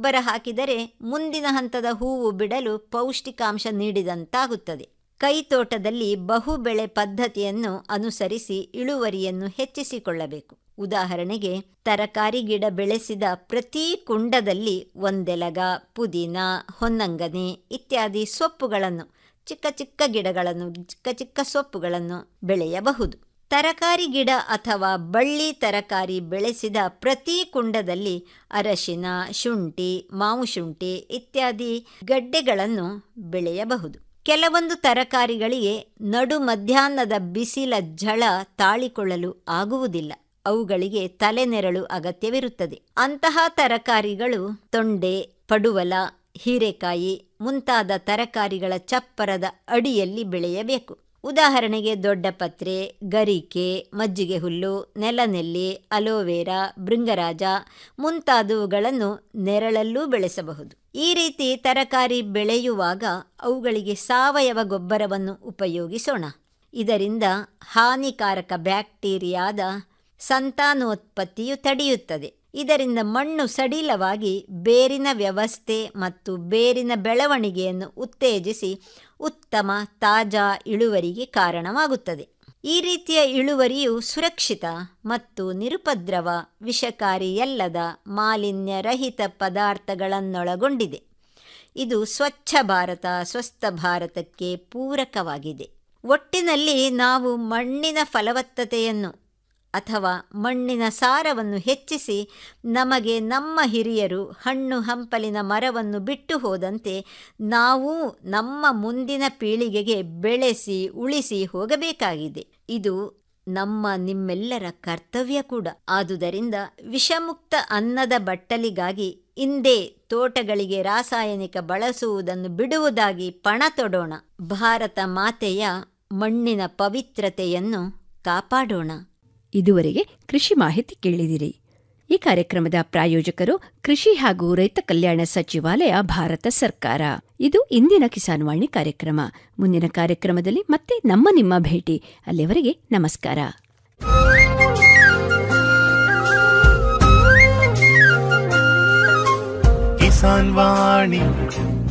ಗೊಬ್ಬರ ಹಾಕಿದರೆ ಮುಂದಿನ ಹಂತದ ಹೂವು ಬಿಡಲು ಪೌಷ್ಟಿಕಾಂಶ ನೀಡಿದಂತಾಗುತ್ತದೆ ಕೈತೋಟದಲ್ಲಿ ಬಹುಬೆಳೆ ಪದ್ಧತಿಯನ್ನು ಅನುಸರಿಸಿ ಇಳುವರಿಯನ್ನು ಹೆಚ್ಚಿಸಿಕೊಳ್ಳಬೇಕು ಉದಾಹರಣೆಗೆ ತರಕಾರಿ ಗಿಡ ಬೆಳೆಸಿದ ಪ್ರತಿ ಕುಂಡದಲ್ಲಿ ಒಂದೆಲಗ ಪುದೀನ ಹೊನ್ನಂಗನೆ ಇತ್ಯಾದಿ ಸೊಪ್ಪುಗಳನ್ನು ಚಿಕ್ಕ ಚಿಕ್ಕ ಗಿಡಗಳನ್ನು ಚಿಕ್ಕ ಚಿಕ್ಕ ಸೊಪ್ಪುಗಳನ್ನು ಬೆಳೆಯಬಹುದು ತರಕಾರಿ ಗಿಡ ಅಥವಾ ಬಳ್ಳಿ ತರಕಾರಿ ಬೆಳೆಸಿದ ಪ್ರತಿ ಕುಂಡದಲ್ಲಿ ಅರಶಿನ ಶುಂಠಿ ಮಾವು ಶುಂಠಿ ಇತ್ಯಾದಿ ಗಡ್ಡೆಗಳನ್ನು ಬೆಳೆಯಬಹುದು ಕೆಲವೊಂದು ತರಕಾರಿಗಳಿಗೆ ನಡು ಮಧ್ಯಾಹ್ನದ ಬಿಸಿಲ ಝಳ ತಾಳಿಕೊಳ್ಳಲು ಆಗುವುದಿಲ್ಲ ಅವುಗಳಿಗೆ ತಲೆನೆರಳು ಅಗತ್ಯವಿರುತ್ತದೆ ಅಂತಹ ತರಕಾರಿಗಳು ತೊಂಡೆ ಪಡುವಲ ಹೀರೆಕಾಯಿ ಮುಂತಾದ ತರಕಾರಿಗಳ ಚಪ್ಪರದ ಅಡಿಯಲ್ಲಿ ಬೆಳೆಯಬೇಕು ಉದಾಹರಣೆಗೆ ದೊಡ್ಡ ಪತ್ರೆ ಗರಿಕೆ ಮಜ್ಜಿಗೆ ಹುಲ್ಲು ನೆಲನೆಲ್ಲಿ ಅಲೋವೆರಾ ಭೃಂಗರಾಜ ಮುಂತಾದವುಗಳನ್ನು ನೆರಳಲ್ಲೂ ಬೆಳೆಸಬಹುದು ಈ ರೀತಿ ತರಕಾರಿ ಬೆಳೆಯುವಾಗ ಅವುಗಳಿಗೆ ಸಾವಯವ ಗೊಬ್ಬರವನ್ನು ಉಪಯೋಗಿಸೋಣ ಇದರಿಂದ ಹಾನಿಕಾರಕ ಬ್ಯಾಕ್ಟೀರಿಯಾದ ಸಂತಾನೋತ್ಪತ್ತಿಯು ತಡೆಯುತ್ತದೆ ಇದರಿಂದ ಮಣ್ಣು ಸಡಿಲವಾಗಿ ಬೇರಿನ ವ್ಯವಸ್ಥೆ ಮತ್ತು ಬೇರಿನ ಬೆಳವಣಿಗೆಯನ್ನು ಉತ್ತೇಜಿಸಿ ಉತ್ತಮ ತಾಜಾ ಇಳುವರಿಗೆ ಕಾರಣವಾಗುತ್ತದೆ ಈ ರೀತಿಯ ಇಳುವರಿಯು ಸುರಕ್ಷಿತ ಮತ್ತು ನಿರುಪದ್ರವ ವಿಷಕಾರಿಯಲ್ಲದ ಮಾಲಿನ್ಯರಹಿತ ಪದಾರ್ಥಗಳನ್ನೊಳಗೊಂಡಿದೆ ಇದು ಸ್ವಚ್ಛ ಭಾರತ ಸ್ವಸ್ಥ ಭಾರತಕ್ಕೆ ಪೂರಕವಾಗಿದೆ ಒಟ್ಟಿನಲ್ಲಿ ನಾವು ಮಣ್ಣಿನ ಫಲವತ್ತತೆಯನ್ನು ಅಥವಾ ಮಣ್ಣಿನ ಸಾರವನ್ನು ಹೆಚ್ಚಿಸಿ ನಮಗೆ ನಮ್ಮ ಹಿರಿಯರು ಹಣ್ಣು ಹಂಪಲಿನ ಮರವನ್ನು ಬಿಟ್ಟು ಹೋದಂತೆ ನಾವು ನಮ್ಮ ಮುಂದಿನ ಪೀಳಿಗೆಗೆ ಬೆಳೆಸಿ ಉಳಿಸಿ ಹೋಗಬೇಕಾಗಿದೆ ಇದು ನಮ್ಮ ನಿಮ್ಮೆಲ್ಲರ ಕರ್ತವ್ಯ ಕೂಡ ಆದುದರಿಂದ ವಿಷಮುಕ್ತ ಅನ್ನದ ಬಟ್ಟಲಿಗಾಗಿ ಇಂದೇ ತೋಟಗಳಿಗೆ ರಾಸಾಯನಿಕ ಬಳಸುವುದನ್ನು ಬಿಡುವುದಾಗಿ ಪಣ ತೊಡೋಣ ಭಾರತ ಮಾತೆಯ ಮಣ್ಣಿನ ಪವಿತ್ರತೆಯನ್ನು ಕಾಪಾಡೋಣ ಇದುವರೆಗೆ ಕೃಷಿ ಮಾಹಿತಿ ಕೇಳಿದಿರಿ ಈ ಕಾರ್ಯಕ್ರಮದ ಪ್ರಾಯೋಜಕರು ಕೃಷಿ ಹಾಗೂ ರೈತ ಕಲ್ಯಾಣ ಸಚಿವಾಲಯ ಭಾರತ ಸರ್ಕಾರ ಇದು ಇಂದಿನ ಕಿಸಾನ್ವಾಣಿ ಕಾರ್ಯಕ್ರಮ ಮುಂದಿನ ಕಾರ್ಯಕ್ರಮದಲ್ಲಿ ಮತ್ತೆ ನಮ್ಮ ನಿಮ್ಮ ಭೇಟಿ ಅಲ್ಲಿವರೆಗೆ ನಮಸ್ಕಾರ ಕಿಸಾನ್ ವಾಣಿ